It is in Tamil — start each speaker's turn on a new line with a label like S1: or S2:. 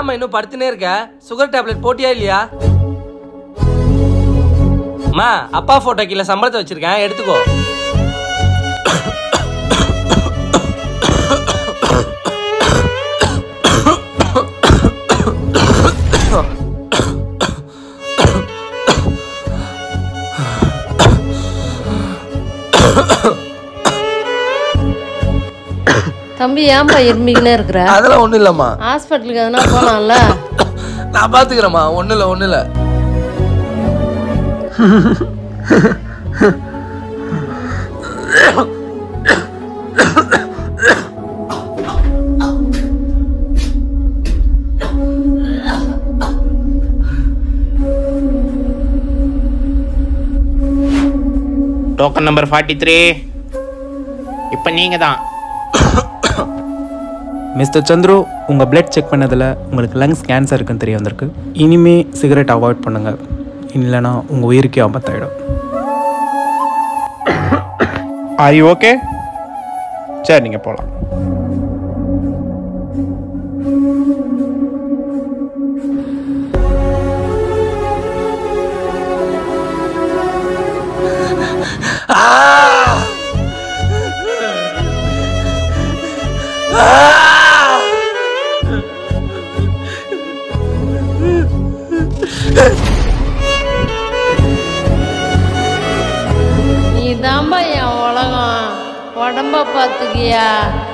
S1: ஏம்மா இன்னும் படுத்துனே இருக்க சுகர் டேப்லெட் போட்டியா இல்லையா அம்மா அப்பா போட்டோ கீழே சம்பளத்தை வச்சிருக்கேன் எடுத்துக்கோ
S2: தம்பி ஏன்பா இருமிக்கினே இருக்கிற
S1: அதெல்லாம் ஒன்றும் இல்லைம்மா
S2: ஹாஸ்பிட்டலுக்கு எதனா போலாம்ல
S1: நான் பார்த்துக்கிறேம்மா ஒன்றும் இல்லை ஒன்றும் இல்லை
S3: டோக்கன் நம்பர் ஃபார்ட்டி த்ரீ இப்போ நீங்கள் தான்
S4: மிஸ்டர் சந்துரு உங்கள் பிளட் செக் பண்ணதில் உங்களுக்கு லங்ஸ் கேன்சர் இருக்குன்னு தெரிய வந்திருக்கு இனிமே சிகரெட் அவாய்ட் பண்ணுங்கள் இல்லைனா உங்கள் உயிருக்கே ஆபத்தாயிடும்
S3: ஆர் யூ ஓகே சரி நீங்கள் போகலாம்
S2: நீ தான்பா என் உலகம் உடம்ப பார்த்துக்கியா